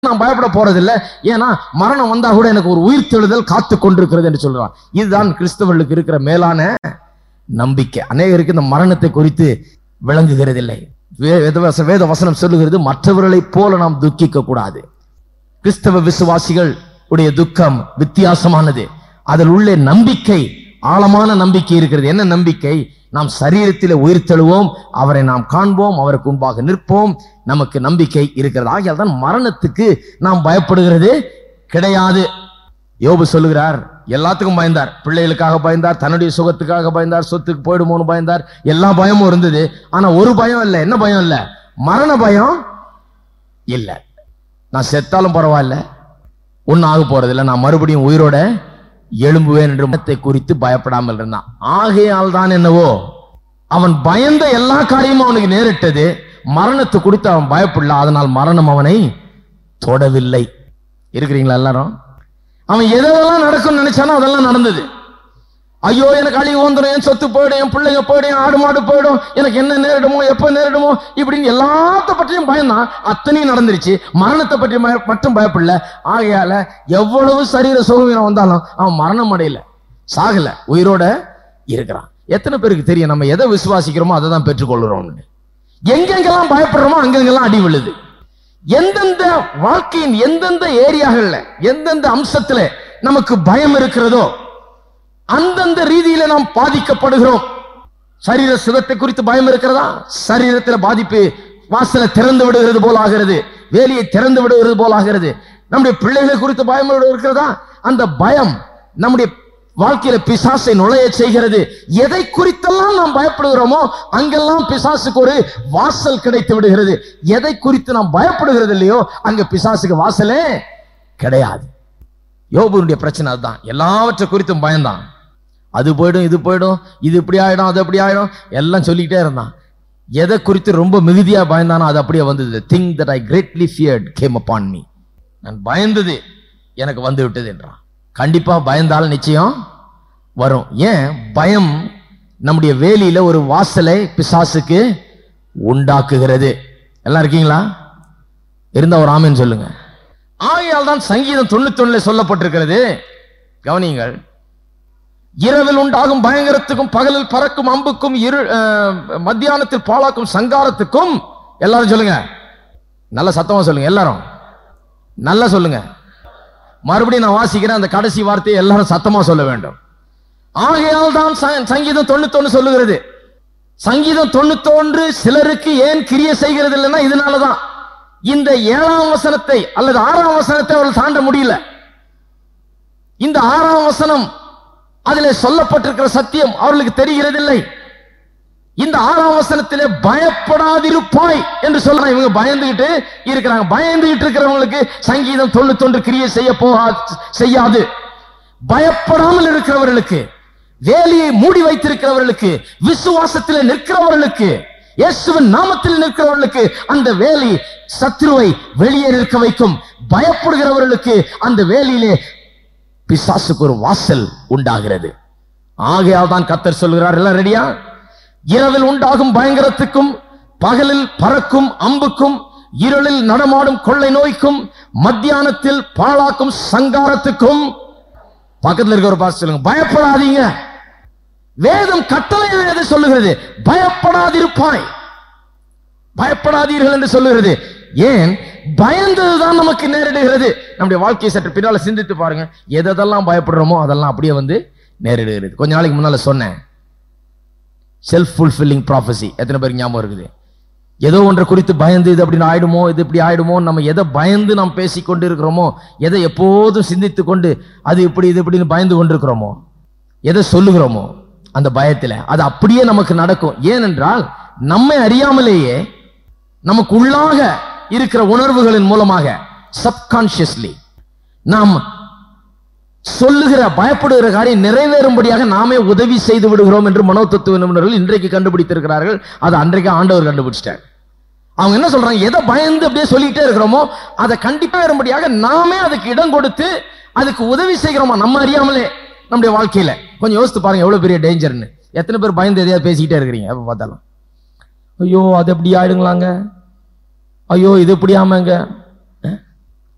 நான் பயப்பட போறதில்லை ஏன்னா மரணம் வந்தா கூட எனக்கு ஒரு உயிர் தெழுதல் காத்து கொண்டிருக்கிறது என்று சொல்றான் இதுதான் கிறிஸ்தவர்களுக்கு இருக்கிற மேலான நம்பிக்கை அநேகருக்கு இந்த மரணத்தை குறித்து விளங்குகிறதில்லை வே- வேத வேத வசனம் சொல்லுகிறது மற்றவர்களைப் போல நாம் துக்கிக்க கூடாது கிறிஸ்தவ விசுவாசிகள் உடைய துக்கம் வித்தியாசமானது அதில் உள்ள நம்பிக்கை ஆழமான நம்பிக்கை இருக்கிறது என்ன நம்பிக்கை நாம் சரீரத்திலே உயிர் தெழுவோம் அவரை நாம் காண்போம் அவருக்கு முன்பாக நிற்போம் நமக்கு நம்பிக்கை இருக்கிறது ஆகையால் தான் மரணத்துக்கு நாம் பயப்படுகிறது கிடையாது யோபு சொல்லுகிறார் எல்லாத்துக்கும் பயந்தார் பிள்ளைகளுக்காக பயந்தார் தன்னுடைய சுகத்துக்காக பயந்தார் சொத்துக்கு போயிடுமோன்னு பயந்தார் எல்லா பயமும் இருந்தது ஆனா ஒரு பயம் இல்லை என்ன பயம் இல்லை மரண பயம் இல்லை நான் செத்தாலும் பரவாயில்ல ஒன்னும் ஆக போறதில்லை நான் மறுபடியும் உயிரோட எழும்புவேன் என்று மரணத்தை குறித்து பயப்படாமல் இருந்தான் ஆகையால் தான் என்னவோ அவன் பயந்த எல்லா காரியமும் அவனுக்கு நேரிட்டது மரணத்தை குறித்து அவன் பயப்படல அதனால் மரணம் அவனை தொடவில்லை இருக்கிறீங்களா எல்லாரும் அவன் எதெல்லாம் நடக்கும்னு நினைச்சானோ அதெல்லாம் நடந்தது ஐயோ எனக்கு அழி ஓந்துடும் என் சொத்து போயிடும் என் பிள்ளைங்க போயிடும் என் ஆடு மாடு போயிடும் எனக்கு என்ன நேரிடுமோ எப்போ நேரிடுமோ இப்படின்னு எல்லாத்த பற்றியும் பயந்தான் அத்தனையும் நடந்துருச்சு மரணத்தை பற்றி மய- மட்டும் பயப்படல ஆகையால எவ்வளவு சரீர சுகவீனம் வந்தாலும் அவன் மரணம் அடையல சாகல உயிரோட இருக்கிறான் எத்தனை பேருக்கு தெரியும் நம்ம எதை விசுவாசிக்கிறோமோ அதை தான் பெற்றுக்கொள்கிறோம்னு எங்கெங்கெல்லாம் பயப்படுறோமோ அங்கெங்கெல்லாம் அடி விழுது எந்தெந்த வாழ்க்கையின் எந்தெந்த ஏரியாகள்ல எந்தெந்த அம்சத்துல நமக்கு பயம் இருக்கிறதோ அந்தந்த ரீதியில நாம் பாதிக்கப்படுகிறோம் சரீர சுகத்தை குறித்து பயம் இருக்கிறதா சரீரத்துல பாதிப்பு வாசலை திறந்து விடுகிறது போல் ஆகிறது வேலியை திறந்து விடுகிறது போல் ஆகிறது நம்முடைய பிள்ளைகள் குறித்து பயம் இருக்கிறதா அந்த பயம் நம்முடைய வாழ்க்கையில பிசாசை நுழைய செய்கிறது எதை குறித்தெல்லாம் நாம் பயப்படுகிறோமோ அங்கெல்லாம் பிசாசுக்கு ஒரு வாசல் கிடைத்து விடுகிறது எதை குறித்து நாம் பயப்படுகிறது இல்லையோ அங்க பிசாசுக்கு வாசலே கிடையாது யோபுனுடைய பிரச்சனை அதுதான் எல்லாவற்றை குறித்தும் பயந்தான் அது போயிடும் இது போயிடும் இது இப்படி ஆயிடும் அது அப்படி ஆயிடும் எல்லாம் சொல்லிக்கிட்டே இருந்தான் எதை குறித்து ரொம்ப மிகுதியா பயந்தானோ அது அப்படியே வந்தது think that I greatly feared came upon me நான் பயந்தது எனக்கு வந்து விட்டது என்றான் கண்டிப்பா பயந்தால் நிச்சயம் வரும் ஏன் பயம் நம்முடைய வேலியில ஒரு வாசலை பிசாசுக்கு உண்டாக்குகிறது எல்லாம் இருக்கீங்களா இருந்தா ஒரு ஆமீன் சொல்லுங்க ஆகையால் தான் சங்கீதம் தொண்ணூத்தி சொல்லப்பட்டிருக்கிறது கவனியுங்கள் இரவில் உண்டாகும் பயங்கரத்துக்கும் பகலில் பறக்கும் அம்புக்கும் இரு அஹ், மத்தியானத்தில் பாழாக்கும் சங்காரத்துக்கும் எல்லாரும் சொல்லுங்க நல்ல சத்தமா சொல்லுங்க எல்லாரும் நல்லா சொல்லுங்க மறுபடியும் நான் வாசிக்கிறேன் அந்த கடைசி வார்த்தையை எல்லாரும் சத்தமா சொல்ல வேண்டும் ஆகையால் தான் ச- சங்கீதம் தொண்ணூத்தொன்னு சொல்லுகிறது சங்கீதம் தொண்ணூத்தொன்று சிலருக்கு ஏன் கிரிய செய்கிறது இல்லைன்னா இதனாலதான் இந்த ஏழாம் வசனத்தை அல்லது ஆறாம் வசனத்தை அவர்கள் தாண்ட முடியல இந்த ஆறாம் வசனம் அதிலே சொல்லப்பட்டிருக்கிற சத்தியம் அவர்களுக்கு தெரிகிறதில்லை இந்த ஆறாம் வசனத்திலே பயப்படாதிருப்பாய் என்று சொல்றாங்க இவங்க பயந்துகிட்டு இருக்கிறாங்க பயந்துகிட்டு இருக்கிறவங்களுக்கு சங்கீதம் தொண்ணூத்தொன்று கிரியை செய்ய போகா செய்யாது பயப்படாமல் இருக்கிறவர்களுக்கு வேலியை மூடி வைத்திருக்கிறவர்களுக்கு விசுவாசத்தில் நிற்கிறவர்களுக்கு இயேசுவின் நாமத்தில் நிற்கிறவர்களுக்கு அந்த வேலி சத்ருவை வெளியே நிற்க வைக்கும் பயப்படுகிறவர்களுக்கு அந்த வேலியிலே பிசாசுக்கு ஒரு வாசல் உண்டாகிறது ஆகையால் தான் கத்தர் சொல்கிறார் எல்லாம் ரெடியா இரவில் உண்டாகும் பயங்கரத்துக்கும் பகலில் பறக்கும் அம்புக்கும் இருளில் நடமாடும் கொள்ளை நோய்க்கும் மத்தியானத்தில் பாழாக்கும் சங்காரத்துக்கும் பக்கத்துல இருக்க ஒரு பாஸ் சொல்லுங்க பயப்படாதீங்க வேதம் கட்டளையா எதை சொல்லுகிறது பயப்படாதிருப்பாய் பயப்படாதீர்கள் என்று சொல்லுகிறது ஏன் பயந்ததுதான் நமக்கு நேரிடுகிறது நம்முடைய வாழ்க்கையை சற்று பின்னால சிந்தித்து பாருங்க எதெல்லாம் பயப்படுறோமோ அதெல்லாம் அப்படியே வந்து நேரிடுகிறது கொஞ்ச நாளைக்கு முன்னால சொன்னேன் செல்ஃப் ஃபுல்ஃபில்லிங் ப்ராஃபஸி எத்தனை பேருக்கு ஞாபகம் இருக்குது ஏதோ ஒன்றை குறித்து பயந்து இது அப்படி ஆயிடுமோ இது இப்படி ஆயிடுமோ நம்ம எதை பயந்து நாம் பேசிக்கொண்டு இருக்கிறோமோ எதை எப்போதும் சிந்தித்து கொண்டு அது இப்படி இது இப்படின்னு பயந்து கொண்டிருக்கிறோமோ எதை சொல்லுகிறோமோ அந்த பயத்துல அது அப்படியே நமக்கு நடக்கும் ஏனென்றால் நம்மை அறியாமலேயே நமக்கு உள்ளாக இருக்கிற உணர்வுகளின் மூலமாக சப்கான்சியஸ்லி நாம் சொல்லுகிற பயப்படுகிற காரியம் நிறைவேறும்படியாக நாமே உதவி செய்து விடுகிறோம் என்று மனோதத்துவ நிபுணர்கள் இன்றைக்கு கண்டுபிடித்திருக்கிறார்கள் அது அன்றைக்கு ஆண்டவர் கண்டுபிடிச்சிட்டார் அவங்க என்ன சொல்றாங்க எதை பயந்து அப்படியே சொல்லிட்டே இருக்கிறோமோ அதை கண்டிப்பா வரும்படியாக நாமே அதுக்கு இடம் கொடுத்து அதுக்கு உதவி செய்கிறோமா நம்ம அறியாமலே நம்முடைய வாழ்க்கையில கொஞ்சம் யோசித்து பாருங்க எவ்வளவு பெரிய டேஞ்சர்னு எத்தனை பேர் பயந்து எதையாவது பேசிக்கிட்டே இருக்கிறீங்க எப்ப பார்த்தாலும் ஐயோ அது எப்படி ஆயிடுங்களாங்க ஐயோ இது எப்படி ஆமாங்க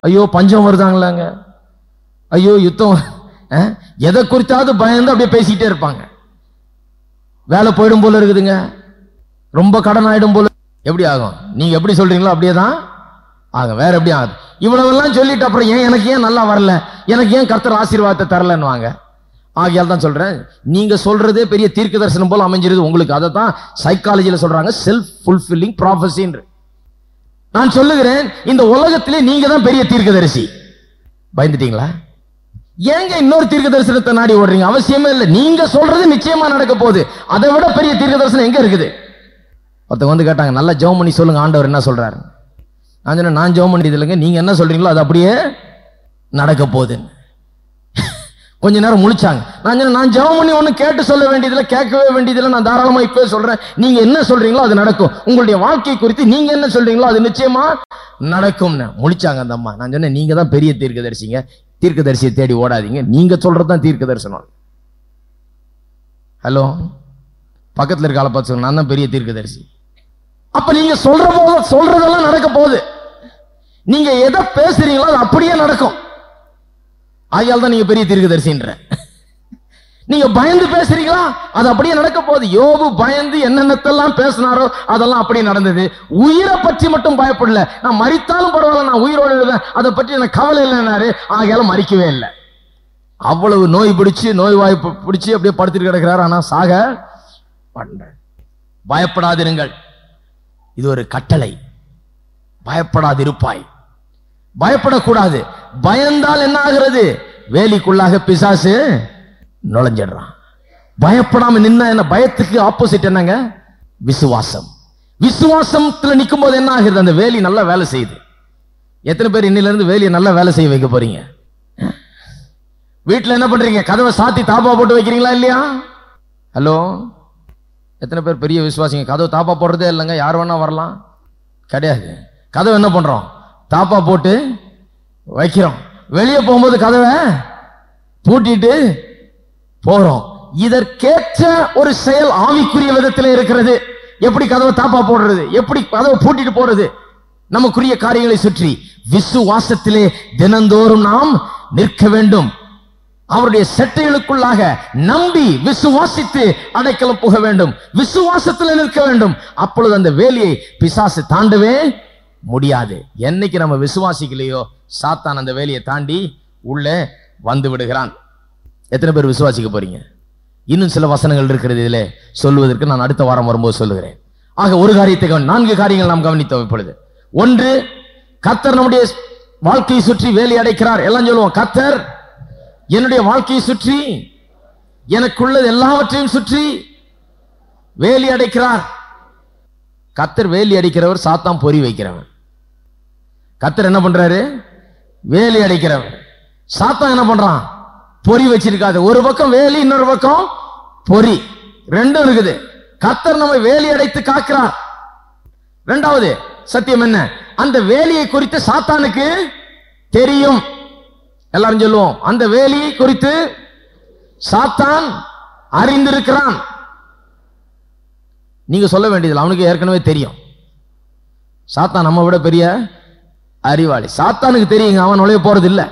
ஐயோ பஞ்சம் வருதாங்களாங்க ஐயோ யுத்தம் அஹ், எதை குறித்தாவது பயந்து அப்படியே பேசிக்கிட்டே இருப்பாங்க வேலை போயிடும் போல இருக்குதுங்க ரொம்ப கடன் ஆயிடும் போல எப்படி ஆகும் நீங்க எப்படி சொல்றீங்களோ அப்படியே தான் ஆகும் வேற எப்படி ஆகுது இவ்வளவெல்லாம் சொல்லிட்டு அப்புறம் ஏன் எனக்கு ஏன் நல்லா வரல எனக்கு ஏன் கர்த்தர் ஆசீர்வாதத்தை தரலன்னு வாங்க ஆகையால் தான் சொல்றேன் நீங்க சொல்றதே பெரிய தீர்க்க தரிசனம் போல அமைஞ்சிருது உங்களுக்கு அதை தான் சைக்காலஜில சொல்றாங்க செல்ஃப் ஃபுல்ஃபில்லிங் ப்ராஃபஸின்ற நான் சொல்லுகிறேன் இந்த உலகத்திலே நீங்க தான் பெரிய தீர்க்கதரிசி பயந்துட்டீங்களா ஏங்க இன்னொரு தீர்க்க தரிசனத்தை நாடி ஓடுறீங்க அவசியமே இல்லை நீங்க சொல்றது நிச்சயமா நடக்க போகுது அதை விட பெரிய தீர்க்க தரிசனம் எங்க இருக்குது ஒருத்தவங்க வந்து கேட்டாங்க நல்லா ஜெபம் பண்ணி சொல்லுங்க ஆண்டவர் என்ன சொல்றாரு நான் சொன்னேன் நான் ஜெபம் பண்ணியது இல்லைங்க நீங்க என்ன சொல்றீங்களோ அது அப்படியே நடக்க போகுது கொஞ்ச நேரம் முழிச்சாங்க நான் சொன்னேன் நான் ஜெபம் பண்ணி ஒண்ணு கேட்டு சொல்ல வேண்டியதில்லை கேட்கவே வேண்டியதில்லை நான் தாராளமா இப்பவே சொல்றேன் நீங்க என்ன சொல்றீங்களோ அது நடக்கும் உங்களுடைய வாழ்க்கை குறித்து நீங்க என்ன சொல்றீங்களோ அது நிச்சயமா நடக்கும்னு முழிச்சாங்க அந்த அம்மா நான் சொன்னேன் நீங்க தான் பெரிய தீர்க்கதரிசிங்க தீர்க்கதரிசியை தேடி ஓடாதீங்க நீங்க சொல்றதுதான் தீர்க்க தரிசனம் ஹலோ பக்கத்துல இருக்க ஆளை பார்த்து சொல்லுங்க, நான் தான் பெரிய தீர்க்கதரிசி அப்ப நீங்க சொல்ற போது சொல்றதெல்லாம் நடக்க போகுது நீங்க எதை பேசுறீங்களோ அது அப்படியே நடக்கும் ஆகையால் தான் நீங்க பெரிய தீர்க்கதரிசின்ற நீங்க பயந்து பேசுறீங்களா அது அப்படியே நடக்க போகுது யோபு பயந்து என்னென்னத்தெல்லாம் பேசினாரோ அதெல்லாம் அப்படியே நடந்தது உயிரை பற்றி மட்டும் பயப்படல நான் மரித்தாலும் பரவாயில்ல நான் உயிரோடு எழுதேன் அதை பற்றி எனக்கு கவலை இல்லைன்னாரு ஆகையால மறிக்கவே இல்லை அவ்வளவு நோய் பிடிச்சு நோய் வாய் பி- பிடிச்சு அப்படியே படுத்துட்டு கிடக்கிறார் ஆனா சாக பண்ண பயப்படாதிருங்கள் இது ஒரு கட்டளை பயப்படாதிருப்பாய் பயப்படக்கூடாது பயந்தால் என்ன ஆகிறது வேலிக்குள்ளாக பிசாசு நுழைஞ்சிடுறான் பயப்படாம நின்னா என்ன பயத்துக்கு ஆப்போசிட் என்னங்க விசுவாசம் விசுவாசத்துல நிற்கும் போது என்ன ஆகுது அந்த வேலி நல்லா வேலை செய்யுது எத்தனை பேர் இன்னில இருந்து வேலியை நல்லா வேலை செய்ய வைக்க போறீங்க வீட்டுல என்ன பண்றீங்க கதவை சாத்தி தாப்பா போட்டு வைக்கிறீங்களா இல்லையா ஹலோ எத்தனை பேர் பெரிய விசுவாசிங்க கதவு தாப்பா போடுறதே இல்லைங்க யார் வேணா வரலாம் கிடையாது கதவை என்ன பண்றோம் தாப்பா போட்டு வைக்கிறோம் வெளியே போகும்போது கதவை பூட்டிட்டு போறோம் இதற்கேற்ற ஒரு செயல் ஆவிக்குரிய விதத்தில் இருக்கிறது எப்படி கதவை தாப்பா போடுறது எப்படி கதவை பூட்டிட்டு போறது நமக்குரிய காரியங்களை சுற்றி விசுவாசத்திலே தினந்தோறும் நாம் நிற்க வேண்டும் அவருடைய செட்டைகளுக்குள்ளாக நம்பி விசுவாசித்து அடைக்கலம் புக வேண்டும் விசுவாசத்தில் நிற்க வேண்டும் அப்பொழுது அந்த வேலியை பிசாசு தாண்டவே முடியாது என்னைக்கு நம்ம விசுவாசிக்கலையோ சாத்தான் அந்த வேலியை தாண்டி உள்ளே வந்து விடுகிறான் எத்தனை பேர் விசுவாசிக்க போறீங்க இன்னும் சில வசனங்கள் இருக்கிறது இதிலே சொல்வதற்கு நான் அடுத்த வாரம் வரும்போது சொல்லுகிறேன் ஆக ஒரு காரியத்தை கவனி நான்கு காரியங்கள் நாம் கவனித்தோம் இப்பொழுது ஒன்று கத்தர் நம்முடைய வாழ்க்கையை சுற்றி வேலி அடைக்கிறார் எல்லாம் சொல்லுவோம் கத்தர் என்னுடைய வாழ்க்கையை சுற்றி எனக்குள்ளது எல்லாவற்றையும் சுற்றி வேலி அடைக்கிறார் கத்தர் வேலி அடிக்கிறவர் சாத்தான் பொறி வைக்கிறவன் கத்தர் என்ன பண்றாரு வேலி அடைக்கிறவர் சாத்தான் என்ன பண்றான் பொறி வச்சிருக்காது ஒரு பக்கம் வேலி இன்னொரு பக்கம் பொறி ரெண்டும் இருக்குது கத்தர் நம்மை வேலி அடைத்து காக்கிறார் ரெண்டாவது சத்தியம் என்ன அந்த வேலியை குறித்து சாத்தானுக்கு தெரியும் எல்லாரும் சொல்லுவோம் அந்த வேலியை குறித்து சாத்தான் அறிந்திருக்கிறான் நீங்க சொல்ல வேண்டியதில்லை அவனுக்கு ஏற்கனவே தெரியும் சாத்தான் நம்ம விட பெரிய அறிவாளி சாத்தானுக்கு தெரியுங்க அவன் நுழைய போறது இல்ல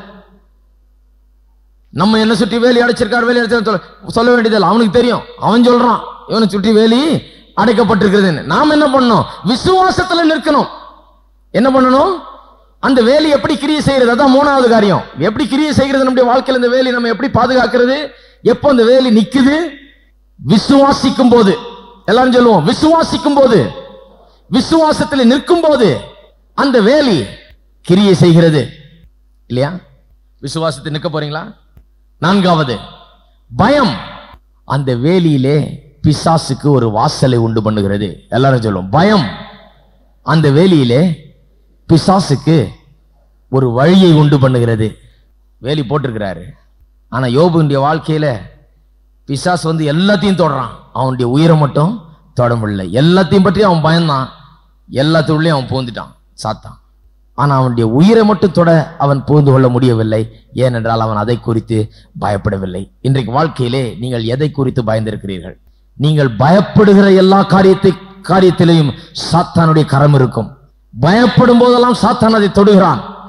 நம்ம என்ன சுற்றி வேலி அடைச்சிருக்கார் வேலி அடைச்சிருக்கார் சொல்ல- சொல்ல வேண்டியதில்லை அவனுக்கு தெரியும் அவன் சொல்றான் இவனை சுற்றி வேலி அடைக்கப்பட்டிருக்கிறதுன்னு நாம் என்ன பண்ணணும் விசுவாசத்துல நிற்கணும் என்ன பண்ணணும் அந்த வேலி எப்படி கிரியை செய்யறது அதான் மூணாவது காரியம் எப்படி கிரியை செய்கிறது நம்முடைய வாழ்க்கையில இந்த வேலி நம்ம எப்படி பாதுகாக்கிறது எப்போ அந்த வேலி நிக்குது விசுவாசிக்கும் போது எல்லாரும் சொல்லுவோம் விசுவாசிக்கும் போது விசுவாசத்தில் நிற்கும் போது அந்த வேலி கிரியை செய்கிறது இல்லையா விசுவாசத்தில் நிற்க போறீங்களா நான்காவது பயம் அந்த வேலியிலே பிசாசுக்கு ஒரு வாசலை உண்டு பண்ணுகிறது எல்லாரும் சொல்லுவோம் பயம் அந்த வேலியிலே பிசாசுக்கு ஒரு வழியை உண்டு பண்ணுகிறது வேலி போட்டிருக்கிறாரு ஆனா யோபுடைய வாழ்க்கையில பிசாசு வந்து எல்லாத்தையும் தொடறான் அவனுடைய உயிரை மட்டும் தொட முடியல எல்லாத்தையும் பற்றி அவன் பயந்தான் எல்லாத்துக்குள்ளேயும் அவன் பூந்துட்டான் சாத்தான் ஆனா அவனுடைய உயிரை மட்டும் தொட அவன் புகுந்து கொள்ள முடியவில்லை ஏனென்றால் அவன் அதை குறித்து பயப்படவில்லை இன்றைக்கு வாழ்க்கையிலே நீங்கள் எதை குறித்து பயந்திருக்கிறீர்கள் நீங்கள் பயப்படுகிற எல்லா காரியத்தை காரியத்திலையும் சாத்தானுடைய கரம் இருக்கும் பயப்படும் போதெல்லாம் சாத்தான் அதை தொடுகிறான்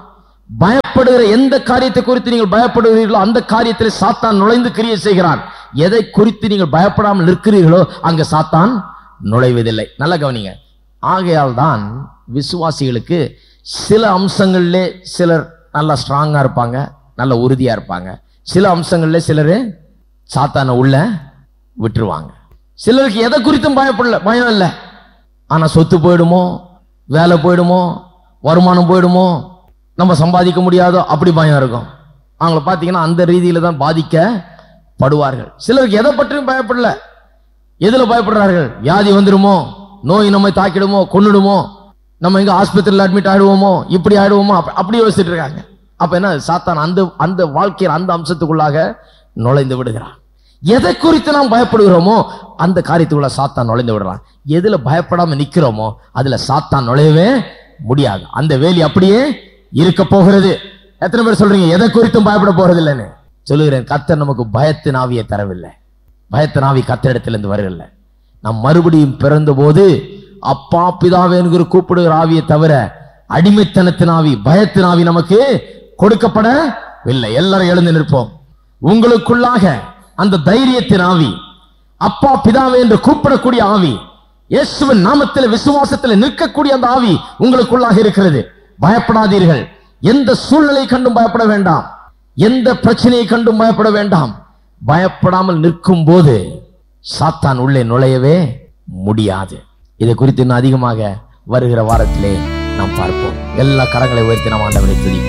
பயப்படுகிற எந்த காரியத்தை குறித்து நீங்கள் பயப்படுகிறீர்களோ அந்த காரியத்தில் சாத்தான் நுழைந்து கிரியை செய்கிறான் எதை குறித்து நீங்கள் பயப்படாமல் நிற்கிறீர்களோ அங்க சாத்தான் நுழைவதில்லை நல்ல கவனிங்க ஆகையால் தான் விசுவாசிகளுக்கு சில அம்சங்களிலே சிலர் நல்லா ஸ்ட்ராங்கா இருப்பாங்க நல்ல உறுதியா இருப்பாங்க சில அம்சங்கள்ல சிலர் சாத்தான உள்ள விட்டுருவாங்க சிலருக்கு எதை குறித்தும் பயப்படல பயம் இல்லை ஆனா சொத்து போயிடுமோ வேலை போயிடுமோ வருமானம் போயிடுமோ நம்ம சம்பாதிக்க முடியாதோ அப்படி பயம் இருக்கும் அவங்கள பார்த்தீங்கன்னா அந்த ரீதியில தான் பாதிக்கப்படுவார்கள் சிலருக்கு எதை பற்றியும் பயப்படல எதுல பயப்படுறார்கள் வியாதி வந்துடுமோ நோய் நம்மை தாக்கிடுமோ கொன்னுடுமோ நம்ம எங்க ஆஸ்பத்திரியில் அட்மிட் ஆயிடுவோமோ இப்படி ஆயிடுவோமோ அப்ப- அப்படி யோசிச்சுட்டு இருக்காங்க அப்ப என்ன சாத்தான் அந்த அந்த வாழ்க்கையில் அந்த அம்சத்துக்குள்ளாக நுழைந்து விடுகிறான் எதை குறித்து நாம் பயப்படுகிறோமோ அந்த காரியத்துக்குள்ள சாத்தான் நுழைந்து விடுறான் எதுல பயப்படாம நிக்கிறோமோ அதுல சாத்தான் நுழையவே முடியாது அந்த வேலி அப்படியே இருக்க போகிறது எத்தனை பேர் சொல்றீங்க எதை குறித்தும் பயப்பட போறது இல்லைன்னு சொல்லுகிறேன் கர்த்தர் நமக்கு பயத்தின் ஆவியை தரவில்லை பயத்தின் ஆவி கத்தரிடத்திலிருந்து வரவில்லை நாம் மறுபடியும் பிறந்தபோது அப்பா பிதாவே என்கிற கூப்பிடுகிற ஆவியை தவிர அடிமைத்தனத்தின் ஆவி பயத்தின் ஆவி நமக்கு கொடுக்கப்படவில்லை எல்லாரும் எழுந்து நிற்போம் உங்களுக்குள்ளாக அந்த தைரியத்தின் ஆவி அப்பா பிதாவே என்று கூப்பிடக்கூடிய ஆவி இயேசுவின் நாமத்தில் விசுவாசத்தில் நிற்கக்கூடிய அந்த ஆவி உங்களுக்குள்ளாக இருக்கிறது பயப்படாதீர்கள் எந்த சூழ்நிலை கண்டும் பயப்பட வேண்டாம் எந்த பிரச்சனையை கண்டும் பயப்பட வேண்டாம் பயப்படாமல் நிற்கும் போது சாத்தான் உள்ளே நுழையவே முடியாது இதை குறித்து இன்னும் அதிகமாக வருகிற வாரத்திலே நாம் பார்ப்போம் எல்லா கரங்களை உயர்த்தி நாம் ஆண்டவரை துதிப்போம்